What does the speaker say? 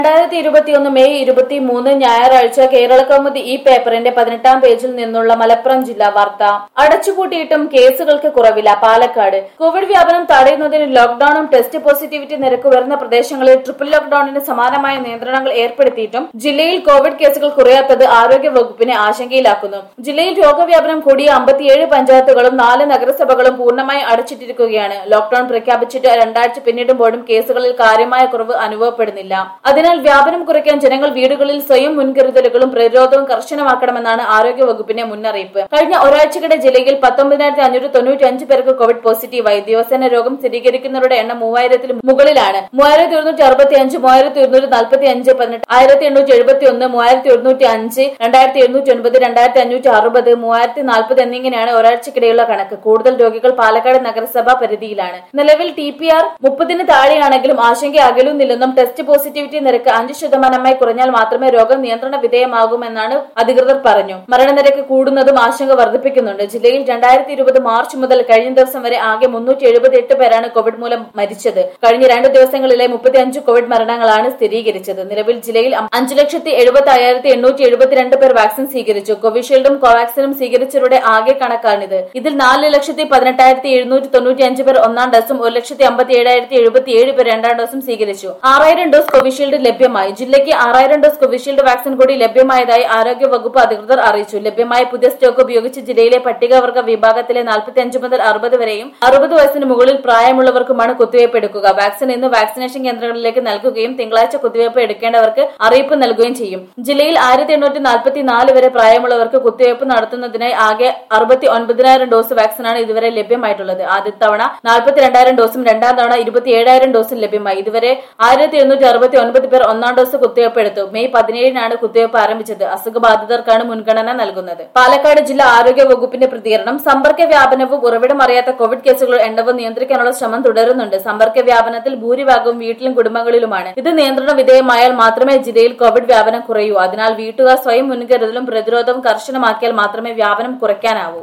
രണ്ടായിരത്തി ഇരുപത്തിയൊന്ന് മെയ് ഇരുപത്തി മൂന്ന് ഞായറാഴ്ച കേരള കൗമുദി ഈ പേപ്പറിന്റെ പതിനെട്ടാം പേജിൽ നിന്നുള്ള മലപ്പുറം ജില്ലാ വാർത്ത അടച്ചുപൂട്ടിയിട്ടും കേസുകൾക്ക് കുറവില്ല പാലക്കാട് കോവിഡ് വ്യാപനം തടയുന്നതിന് ലോക്ഡൌണും ടെസ്റ്റ് പോസിറ്റിവിറ്റി നിരക്ക് ഉയർന്ന പ്രദേശങ്ങളിൽ ട്രിപ്പിൾ ലോക്ഡൌണിന് സമാനമായ നിയന്ത്രണങ്ങൾ ഏർപ്പെടുത്തിയിട്ടും ജില്ലയിൽ കോവിഡ് കേസുകൾ കുറയാത്തത് ആരോഗ്യ വകുപ്പിനെ ആശങ്കയിലാക്കുന്നു ജില്ലയിൽ രോഗവ്യാപനം കൂടിയ അമ്പത്തിയേഴ് പഞ്ചായത്തുകളും നാല് നഗരസഭകളും പൂർണ്ണമായി അടച്ചിട്ടിരിക്കുകയാണ് ലോക്ഡൌൺ പ്രഖ്യാപിച്ചിട്ട് രണ്ടാഴ്ച പിന്നിടുമ്പോഴും കേസുകളിൽ കാര്യമായ കുറവ് അനുഭവപ്പെടുന്നില്ല അതിനാൽ വ്യാപനം കുറയ്ക്കാൻ ജനങ്ങൾ വീടുകളിൽ സ്വയം മുൻകരുതലുകളും പ്രതിരോധവും കർശനമാക്കണമെന്നാണ് ആരോഗ്യ വകുപ്പിന്റെ മുന്നറിയിപ്പ് കഴിഞ്ഞ ഒരാഴ്ചക്കിടെ ജില്ലയിൽ പത്തൊമ്പതിനായിരത്തി അഞ്ഞൂറ്റി തൊണ്ണൂറ്റി അഞ്ച് പേർക്ക് കോവിഡ് പോസിറ്റീവായി ദിവസേന രോഗം സ്ഥിരീകരിക്കുന്നവരുടെ എണ്ണം മൂവായിരത്തിന് മുകളിലാണ് മൂവായിരത്തി ഒരുന്നൂറ്റി അറുപത്തി അഞ്ച് മൂവായിരത്തി ഒരുന്നൂറ്റി നാൽപ്പത്തി അഞ്ച് പതിനെട്ട് ആയിരത്തി എണ്ണൂറ്റി എഴുപത്തി ഒന്ന് മൂവായിരത്തി ഒരുന്നൂറ്റി അഞ്ച് രണ്ടായിരത്തി എഴുന്നൂറ്റി ഒൻപത് രണ്ടായിരത്തി അഞ്ഞൂറ്റി അറുപത് മൂവായിരത്തി നാൽപ്പത് എന്നിങ്ങനെയാണ് ഒരാഴ്ചക്കിടെയുള്ള കണക്ക് കൂടുതൽ രോഗികൾ പാലക്കാട് നഗരസഭ പരിധിയിലാണ് നിലവിൽ ടി പി ആർ മുപ്പതിന് താഴെയാണെങ്കിലും ആശങ്ക അകലുന്നില്ലെന്നും ടെസ്റ്റ് പോസിറ്റിവിറ്റി നിരക്ക് അഞ്ച് ശതമാനമായി കുറഞ്ഞാൽ മാത്രമേ രോഗം നിയന്ത്രണ വിധേയമാകുമെന്നാണ് അധികൃതർ പറഞ്ഞു മരണനിരക്ക് കൂടുന്നതും ആശങ്ക വർദ്ധിപ്പിക്കുന്നുണ്ട് ജില്ലയിൽ രണ്ടായിരത്തി ഇരുപത് മാർച്ച് മുതൽ കഴിഞ്ഞ ദിവസം വരെ ആകെ മുന്നൂറ്റി എഴുപത്തി എട്ട് പേരാണ് കോവിഡ് മൂലം മരിച്ചത് കഴിഞ്ഞ രണ്ട് ദിവസങ്ങളിലെ മുപ്പത്തി അഞ്ച് കോവിഡ് മരണങ്ങളാണ് സ്ഥിരീകരിച്ചത് നിലവിൽ ജില്ലയിൽ അഞ്ചു ലക്ഷത്തി എഴുപത്തി അയ്യായിരത്തി എണ്ണൂറ്റി എഴുപത്തിരണ്ട് പേർ വാക്സിൻ സ്വീകരിച്ചു കോവിഷീൽഡും കോവാക്സിനും സ്വീകരിച്ചവരുടെ ആകെ കണക്കാണിത് ഇതിൽ നാല് ലക്ഷത്തി പതിനെട്ടായിരത്തി എഴുന്നൂറ്റി തൊണ്ണൂറ്റി അഞ്ച് പേർ ഒന്നാം ഡോസും ഒരു ലക്ഷത്തി അമ്പത്തി ഏഴായിരത്തി എഴുപത്തി ഏഴ് പേർ രണ്ടാം ഡോസും സ്വീകരിച്ചു ആറായിരം ഡോസ് കോവിഷീൽഡ് ലഭ്യമായി ജില്ലയ്ക്ക് ആറായിരം ഡോസ് കോവിഷീൽഡ് വാക്സിൻ കൂടി ലഭ്യമായതായി ആരോഗ്യ വകുപ്പ് അധികൃതർ അറിയിച്ചു ലഭ്യമായ പുതിയ സ്റ്റോക്ക് ഉപയോഗിച്ച് ജില്ലയിലെ പട്ടികവർഗ വിഭാഗത്തിലെ നാൽപ്പത്തി അഞ്ച് മുതൽ അറുപത് വരെയും അറുപത് വയസ്സിന് മുകളിൽ പ്രായമുള്ളവർക്കുമാണ് കുത്തിവയ്പ് എടുക്കുക വാക്സിൻ ഇന്ന് വാക്സിനേഷൻ കേന്ദ്രങ്ങളിലേക്ക് നൽകുകയും തിങ്കളാഴ്ച കുത്തിവയ്പ് എടുക്കേണ്ടവർക്ക് അറിയിപ്പ് നൽകുകയും ചെയ്യും ജില്ലയിൽ ആയിരത്തി എണ്ണൂറ്റി നാൽപ്പത്തി നാല് വരെ പ്രായമുള്ളവർക്ക് കുത്തിവയ്പ് നടത്തുന്നതിനായി ആകെ അറുപത്തി ഒൻപതിനായിരം ഡോസ് വാക്സിനാണ് ഇതുവരെ ലഭ്യമായിട്ടുള്ളത് ആദ്യ തവണ നാൽപ്പത്തി രണ്ടായിരം ഡോസും രണ്ടാം തവണ ഇരുപത്തി ഏഴായിരം ഡോസും ലഭ്യമായി ഇതുവരെ ആയിരത്തി എഴുന്നൂറ്റി അറുപത്തി ഒൻപത് പേർ ഒന്നാം ഡോസ് കുത്തിവയ്പ് എടുത്തു മെയ് പതിനേഴിനാണ് കുത്തിവയ്പ് ആരംഭിച്ചത് അസുഖബാധിതർക്കാണ് മുൻഗണന നൽകുന്നത് പാലക്കാട് ജില്ലാ ആരോഗ്യ വകുപ്പിന്റെ പ്രതികരണം സമ്പർക്ക വ്യാപനവും ഉറവിടം അറിയാത്ത കോവിഡ് കേസുകളുടെ എണ്ണവും നിയന്ത്രിക്കാനുള്ള ശ്രമം തുടരുന്നുണ്ട് സമ്പർക്ക വ്യാപനത്തിൽ ഭൂരിഭാഗവും വീട്ടിലും കുടുംബങ്ങളിലുമാണ് ഇത് നിയന്ത്രണ വിധേയമായാൽ മാത്രമേ ജില്ലയിൽ കോവിഡ് വ്യാപനം കുറയൂ അതിനാൽ വീട്ടുകാർ സ്വയം മുൻകരുതലും പ്രതിരോധവും കർശനമാക്കിയാൽ മാത്രമേ വ്യാപനം കുറയ്ക്കാനാവൂ